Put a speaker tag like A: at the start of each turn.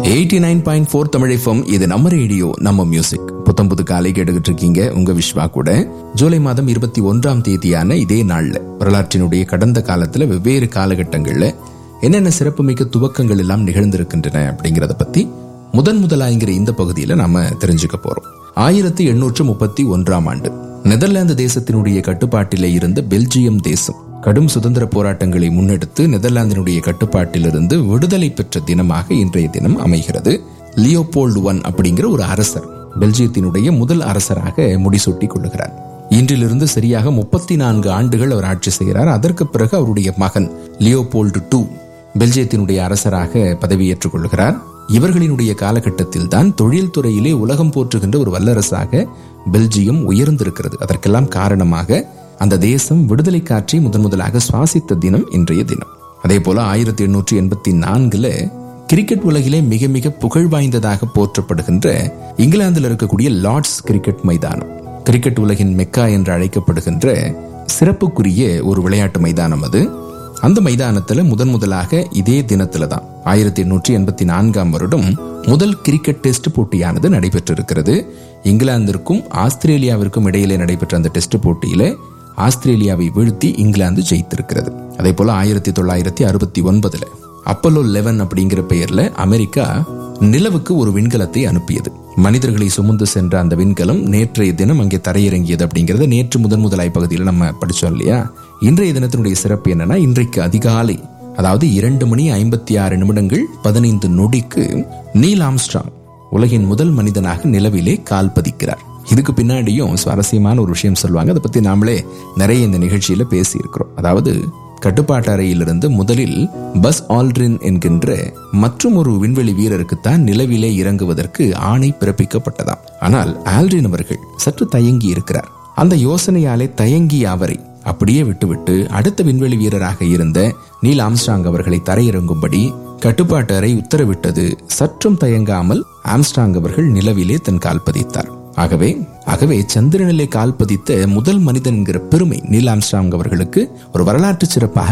A: eighty nine point four Tamil இது நம்ம radio நம்ம மியூசிக் புத்தம் புது காலை கேட்டுக்கிட்டு இருக்கீங்க உங்க விஸ்வா கூட ஜூலை மாதம் இருபத்தி ஒன்றாம் தேதியான இதே நாள்ல வரலாற்றினுடைய கடந்த காலத்துல வெவ்வேறு காலகட்டங்கள்ல என்னென்ன சிறப்புமிக்க துவக்கங்கள் எல்லாம் நிகழ்ந்திருக்கின்றன அப்படிங்கறத பத்தி முதன் முதலாங்கிற இந்த பகுதியில நாம தெரிஞ்சுக்க போறோம் ஆயிரத்தி எண்ணூற்று முப்பத்தி ஒன்றாம் ஆண்டு நெதர்லாந்து தேசத்தினுடைய கட்டுப்பாட்டிலே இருந்த பெல்ஜியம் தேசம் கடும் சுதந்திர போராட்டங்களை முன்னெடுத்து நெதர்லாந்தினுடைய கட்டுப்பாட்டிலிருந்து விடுதலை பெற்ற தினமாக இன்றைய தினம் அமைகிறது லியோபோல்டு ஒன் அப்படிங்கிற ஒரு அரசர் பெல்ஜியத்தினுடைய முதல் அரசராக முடிசூட்டிக் கொள்ளுகிறார் இன்றிலிருந்து சரியாக முப்பத்தி நான்கு ஆண்டுகள் அவர் ஆட்சி செய்கிறார் அதற்கு பிறகு அவருடைய மகன் லியோபோல்டு டூ பெல்ஜியத்தினுடைய அரசராக பதவியேற்றுக் கொள்கிறார் இவர்களினுடைய காலகட்டத்தில் தான் தொழில் துறையிலே உலகம் போற்றுகின்ற ஒரு வல்லரசாக பெல்ஜியம் உயர்ந்திருக்கிறது அதற்கெல்லாம் காரணமாக அந்த தேசம் விடுதலை காற்றை முதன் முதலாக சுவாசித்த தினம் இன்றைய தினம் அதே போல ஆயிரத்தி எண்ணூற்றி எண்பத்தி நான்குல கிரிக்கெட் உலகிலே மிக மிக புகழ் வாய்ந்ததாக போற்றப்படுகின்ற இங்கிலாந்தில் இருக்கக்கூடிய லார்ட்ஸ் கிரிக்கெட் மைதானம் கிரிக்கெட் உலகின் மெக்கா என்று அழைக்கப்படுகின்ற சிறப்புக்குரிய ஒரு விளையாட்டு மைதானம் அது அந்த மைதானத்துல முதன் முதலாக இதே தினத்துல தான் ஆயிரத்தி எண்ணூற்றி எண்பத்தி நான்காம் வருடம் முதல் கிரிக்கெட் டெஸ்ட் போட்டியானது நடைபெற்றிருக்கிறது இங்கிலாந்திற்கும் ஆஸ்திரேலியாவிற்கும் இடையிலே நடைபெற்ற அந்த டெஸ்ட் போட்டியில ஆஸ்திரேலியாவை வீழ்த்தி இங்கிலாந்து ஜெயித்திருக்கிறது அதே போல ஆயிரத்தி தொள்ளாயிரத்தி அறுபத்தி ஒன்பதுல அப்பல்லோ லெவன் அப்படிங்கிற பெயர்ல அமெரிக்கா நிலவுக்கு ஒரு விண்கலத்தை அனுப்பியது மனிதர்களை சுமந்து சென்ற அந்த விண்கலம் நேற்றைய தினம் அங்கே தரையிறங்கியது அப்படிங்கறத நேற்று முதன் முதலாய் பகுதியில் நம்ம படிச்சோம் இல்லையா இன்றைய தினத்தினுடைய சிறப்பு என்னன்னா இன்றைக்கு அதிகாலை அதாவது இரண்டு மணி ஐம்பத்தி ஆறு நிமிடங்கள் பதினைந்து நொடிக்கு நீல் ஆம்ஸ்ட்ராங் உலகின் முதல் மனிதனாக நிலவிலே கால் பதிக்கிறார் இதுக்கு பின்னாடியும் சுவாரஸ்யமான ஒரு விஷயம் சொல்லுவாங்க அதை பத்தி நாமளே நிறைய இந்த நிகழ்ச்சியில பேசி இருக்கிறோம் அதாவது கட்டுப்பாட்டு அறையிலிருந்து முதலில் பஸ் ஆல்ட்ரின் என்கின்ற மற்றும் ஒரு விண்வெளி வீரருக்குத்தான் நிலவிலே இறங்குவதற்கு ஆணை பிறப்பிக்கப்பட்டதாம் ஆனால் ஆல்ட்ரின் அவர்கள் சற்று தயங்கி இருக்கிறார் அந்த யோசனையாலே தயங்கிய அவரை அப்படியே விட்டுவிட்டு அடுத்த விண்வெளி வீரராக இருந்த நீல் ஆம்ஸ்டாங் அவர்களை தரையிறங்கும்படி கட்டுப்பாட்டு அறை உத்தரவிட்டது சற்றும் தயங்காமல் ஆம்ஸ்டாங் அவர்கள் நிலவிலே தன் கால் பதித்தார் ஆகவே ஆகவே சந்திரனிலே கால் பதித்த முதல் மனிதன் என்கிற பெருமை நீல் ஆம்ஸ்டாங் அவர்களுக்கு ஒரு வரலாற்று சிறப்பாக